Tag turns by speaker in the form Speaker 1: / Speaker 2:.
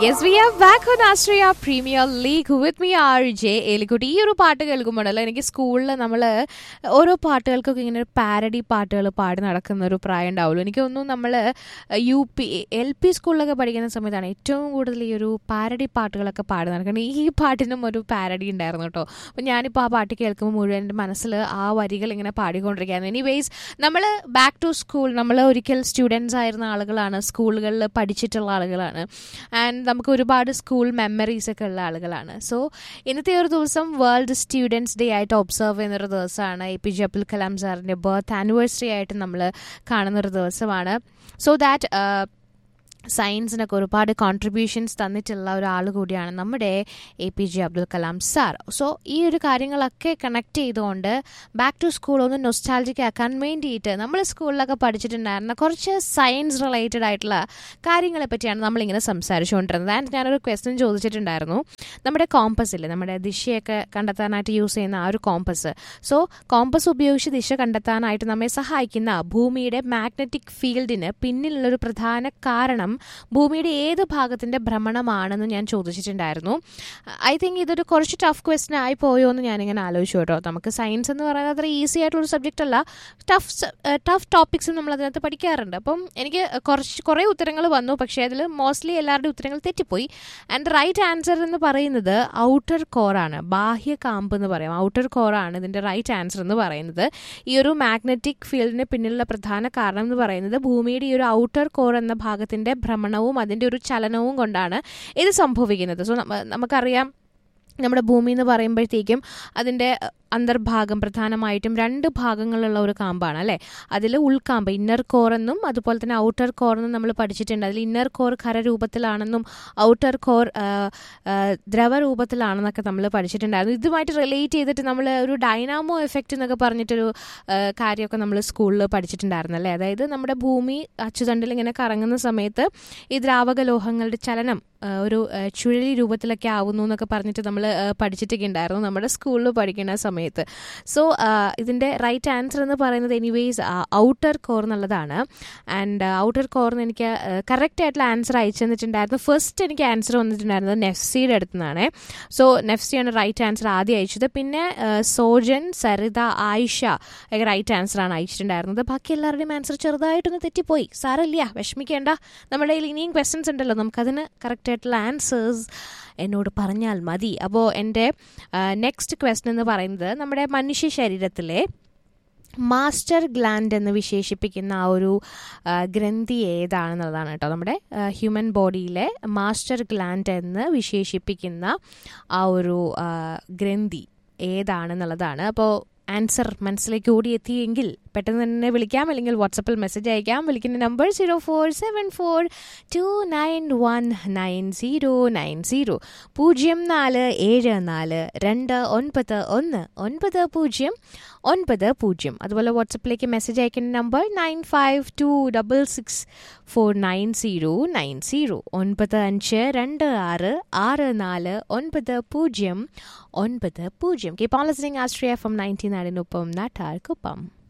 Speaker 1: Yes, we are back on Australia Premier League with me, RJ എലിക്കുട്ടി ഈ ഒരു പാട്ട് കേൾക്കുമ്പോഴല്ലോ എനിക്ക് സ്കൂളിൽ നമ്മൾ ഓരോ പാട്ടുകൾക്കൊക്കെ ഇങ്ങനെ പാരഡി പാട്ടുകൾ പാടി നടക്കുന്ന ഒരു പ്രായം ഉണ്ടാവുള്ളൂ എനിക്ക് തോന്നുന്നു നമ്മൾ യു പി എൽ പി സ്കൂളിലൊക്കെ പഠിക്കുന്ന സമയത്താണ് ഏറ്റവും കൂടുതൽ ഈ ഒരു പാരഡി പാട്ടുകളൊക്കെ പാടി നടക്കുന്നത് ഈ പാട്ടിനും ഒരു പാരഡി ഉണ്ടായിരുന്നു കേട്ടോ അപ്പം ഞാനിപ്പോൾ ആ പാട്ട് കേൾക്കുമ്പോൾ മുഴുവൻ എൻ്റെ മനസ്സിൽ ആ വരികൾ ഇങ്ങനെ പാടിക്കൊണ്ടിരിക്കുകയായിരുന്നു എനിവേസ് നമ്മൾ ബാക്ക് ടു സ്കൂൾ നമ്മൾ ഒരിക്കൽ സ്റ്റുഡൻസ് ആയിരുന്ന ആളുകളാണ് സ്കൂളുകളിൽ പഠിച്ചിട്ടുള്ള ആളുകളാണ് ആൻഡ് നമുക്ക് ഒരുപാട് സ്കൂൾ മെമ്മറീസ് ഒക്കെ ഉള്ള ആളുകളാണ് സോ ഇന്നത്തെ ഒരു ദിവസം വേൾഡ് സ്റ്റുഡൻസ് ഡേ ആയിട്ട് ഒബ്സർവ് ചെയ്യുന്ന ഒരു ദിവസമാണ് A P J Abdul Kalam സാറിൻ്റെ ബർത്ത് ആനിവേഴ്സറി ആയിട്ട് നമ്മൾ കാണുന്ന ഒരു ദിവസമാണ് സോ ദാറ്റ് സയൻസിനൊക്കെ ഒരുപാട് കോൺട്രിബ്യൂഷൻസ് തന്നിട്ടുള്ള ഒരാൾ കൂടിയാണ് നമ്മുടെ A P J Abdul Kalam sir so ഈ ഒരു കാര്യങ്ങളൊക്കെ കണക്ട് ചെയ്തുകൊണ്ട് ബാക്ക് ടു സ്കൂൾ ഒന്ന് നൊസ്റ്റാലജിക് ആക്കാൻ വേണ്ടിയിട്ട് നമ്മൾ സ്കൂളിലൊക്കെ പഠിച്ചിട്ടുണ്ടായിരുന്ന കുറച്ച് സയൻസ് റിലേറ്റഡ് ആയിട്ടുള്ള കാര്യങ്ങളെ പറ്റിയാണ് നമ്മളിങ്ങനെ സംസാരിച്ചുകൊണ്ടിരുന്നത് ആൻഡ് ഞാനൊരു ക്വസ്റ്റ്യൻ ചോദിച്ചിട്ടുണ്ടായിരുന്നു നമ്മുടെ കോമ്പസ് ഇല്ലേ നമ്മുടെ ദിശയൊക്കെ കണ്ടെത്താനായിട്ട് യൂസ് ചെയ്യുന്ന ആ ഒരു കോമ്പസ് സോ കോമ്പസ് ഉപയോഗിച്ച് ദിശ കണ്ടെത്താനായിട്ട് നമ്മെ സഹായിക്കുന്ന ഭൂമിയുടെ മാഗ്നറ്റിക് ഫീൽഡിന് പിന്നിലുള്ളൊരു പ്രധാന കാരണം ഭൂമിയുടെ ഏത് ഭാഗത്തിന്റെ ഭ്രമണമാണെന്ന് ഞാൻ ചോദിച്ചിട്ടുണ്ടായിരുന്നു ഐ തിങ്ക് ഇതൊരു കുറച്ച് ടഫ് ക്വസ്റ്റ്യൻ ആയി പോയോ എന്ന് ഞാനിങ്ങനെ ആലോചിച്ചു കേട്ടോ നമുക്ക് സയൻസ് എന്ന് പറയുന്നത് അത്ര ഈസി ആയിട്ടുള്ള സബ്ജക്റ്റ് അല്ല ടഫ് ടഫ് ടോപ്പിക്സും നമ്മൾ അതിനകത്ത് പഠിക്കാറുണ്ട് അപ്പം എനിക്ക് കുറച്ച് കുറേ ഉത്തരങ്ങൾ വന്നു പക്ഷേ അതിൽ മോസ്റ്റ്ലി എല്ലാവരുടെയും ഉത്തരങ്ങൾ തെറ്റിപ്പോയി ആൻഡ് റൈറ്റ് ആൻസർ എന്ന് പറയുന്നത് ഔട്ടർ കോറാണ് ബാഹ്യ കാമ്പ് എന്ന് പറയാം ഔട്ടർ കോറാണ് ഇതിൻ്റെ റൈറ്റ് ആൻസർ എന്ന് പറയുന്നത് ഈ ഒരു മാഗ്നറ്റിക് ഫീൽഡിന് പിന്നിലുള്ള പ്രധാന കാരണം എന്ന് പറയുന്നത് ഭൂമിയുടെ ഈ ഒരു ഔട്ടർ കോർ എന്ന ഭാഗത്തിൻ്റെ ഭ്രമണവും അതിൻ്റെ ഒരു ചലനവും കൊണ്ടാണ് ഇത് സംഭവിക്കുന്നത് സോ നമുക്കറിയാം നമ്മുടെ ഭൂമി എന്ന് പറയുമ്പോഴത്തേക്കും അതിൻ്റെ അന്തർഭാഗം പ്രധാനമായിട്ടും രണ്ട് ഭാഗങ്ങളുള്ള ഒരു കാമ്പാണ് അല്ലേ അതിൽ ഉൾക്കാമ്പ് ഇന്നർ കോർ എന്നും അതുപോലെ തന്നെ ഔട്ടർ കോർ എന്നും നമ്മൾ പഠിച്ചിട്ടുണ്ട് അതിൽ ഇന്നർ കോർ ഖരരൂപത്തിലാണെന്നും ഔട്ടർ കോർ ദ്രവരൂപത്തിലാണെന്നൊക്കെ നമ്മൾ പഠിച്ചിട്ടുണ്ടായിരുന്നു ഇതുമായിട്ട് റിലേറ്റ് ചെയ്തിട്ട് നമ്മൾ ഒരു ഡൈനാമോ എഫക്റ്റ് എന്നൊക്കെ പറഞ്ഞിട്ടൊരു കാര്യമൊക്കെ നമ്മൾ സ്കൂളിൽ പഠിച്ചിട്ടുണ്ടായിരുന്നു അല്ലേ അതായത് നമ്മുടെ ഭൂമി അച്ചുതണ്ടിൽ ഇങ്ങനെ കറങ്ങുന്ന സമയത്ത് ഈ ദ്രാവക ലോഹങ്ങളുടെ ചലനം ഒരു ചുഴലി രൂപത്തിലൊക്കെ ആവുന്നു എന്നൊക്കെ പറഞ്ഞിട്ട് നമ്മൾ പഠിച്ചിട്ടൊക്കെ ഉണ്ടായിരുന്നു നമ്മുടെ സ്കൂളിൽ പഠിക്കുന്ന സമയത്ത് സോ ഇതിൻ്റെ റൈറ്റ് ആൻസർ എന്ന് പറയുന്നത് എനിവേസ് ഔട്ടർ കോർ എന്നുള്ളതാണ് ആൻഡ് ഔട്ടർ കോർന്ന് എനിക്ക് കറക്റ്റ് ആയിട്ടുള്ള ആൻസർ അയച്ചു തന്നിട്ടുണ്ടായിരുന്നു ഫസ്റ്റ് എനിക്ക് ആൻസർ വന്നിട്ടുണ്ടായിരുന്നത് നെഫ്സിയുടെ അടുത്ത് നിന്നാണ് സോ നെഫ്സിയാണ് റൈറ്റ് ആൻസർ ആദ്യം അയച്ചത് പിന്നെ സോജൻ സരിത ആയിഷ ഒക്കെ റൈറ്റ് ആൻസറാണ് അയച്ചിട്ടുണ്ടായിരുന്നത് ബാക്കി എല്ലാവരുടെയും ആൻസർ ചെറുതായിട്ടൊന്ന് തെറ്റിപ്പോയി സാരമില്ല വിഷമിക്കേണ്ട നമ്മുടെ കയ്യിൽ ഇനിയും ക്വസ്റ്റ്യൻസ് ഉണ്ടല്ലോ നമുക്കതിന് കറക്റ്റ് ആയിട്ടുള്ള ആൻസേഴ്സ് എന്നോട് പറഞ്ഞാൽ മതി അപ്പോൾ എൻ്റെ നെക്സ്റ്റ് ക്വസ്റ്റ്യൻ എന്ന് പറയുന്നത് നമ്മുടെ മനുഷ്യ ശരീരത്തിലെ മാസ്റ്റർ ഗ്ലാൻഡ് എന്ന് വിശേഷിപ്പിക്കുന്ന ആ ഒരു ഗ്രന്ഥി ഏതാണെന്നുള്ളതാണ് കേട്ടോ നമ്മുടെ ഹ്യൂമൻ ബോഡിയിലെ മാസ്റ്റർ ഗ്ലാൻഡ് എന്ന് വിശേഷിപ്പിക്കുന്ന ആ ഒരു ഗ്രന്ഥി ഏതാണെന്നുള്ളതാണ് അപ്പോൾ ആൻസർ മനസ്സിലേക്ക് ഓടിയെത്തിയെങ്കിൽ പെട്ടെന്ന് തന്നെ വിളിക്കാം അല്ലെങ്കിൽ വാട്സപ്പിൽ മെസ്സേജ് അയക്കാം വിളിക്കുന്ന number zero four seven four two nine one nine zero nine zero പൂജ്യം നാല് ഏഴ് നാല് രണ്ട് ഒൻപത് ഒന്ന് ഒൻപത് പൂജ്യം ഒൻപത് പൂജ്യം അതുപോലെ വാട്സപ്പിലേക്ക് മെസ്സേജ് അയക്കുന്ന number nine five two double six four nine zero nine zero ഒൻപത് അഞ്ച് രണ്ട് ആറ് ആറ് നാല് ഒൻപത് പൂജ്യം ഒൻപത് പൂജ്യം keep on listening Austria from nineteen നാടിനൊപ്പം നാട്ടാർക്കൊപ്പം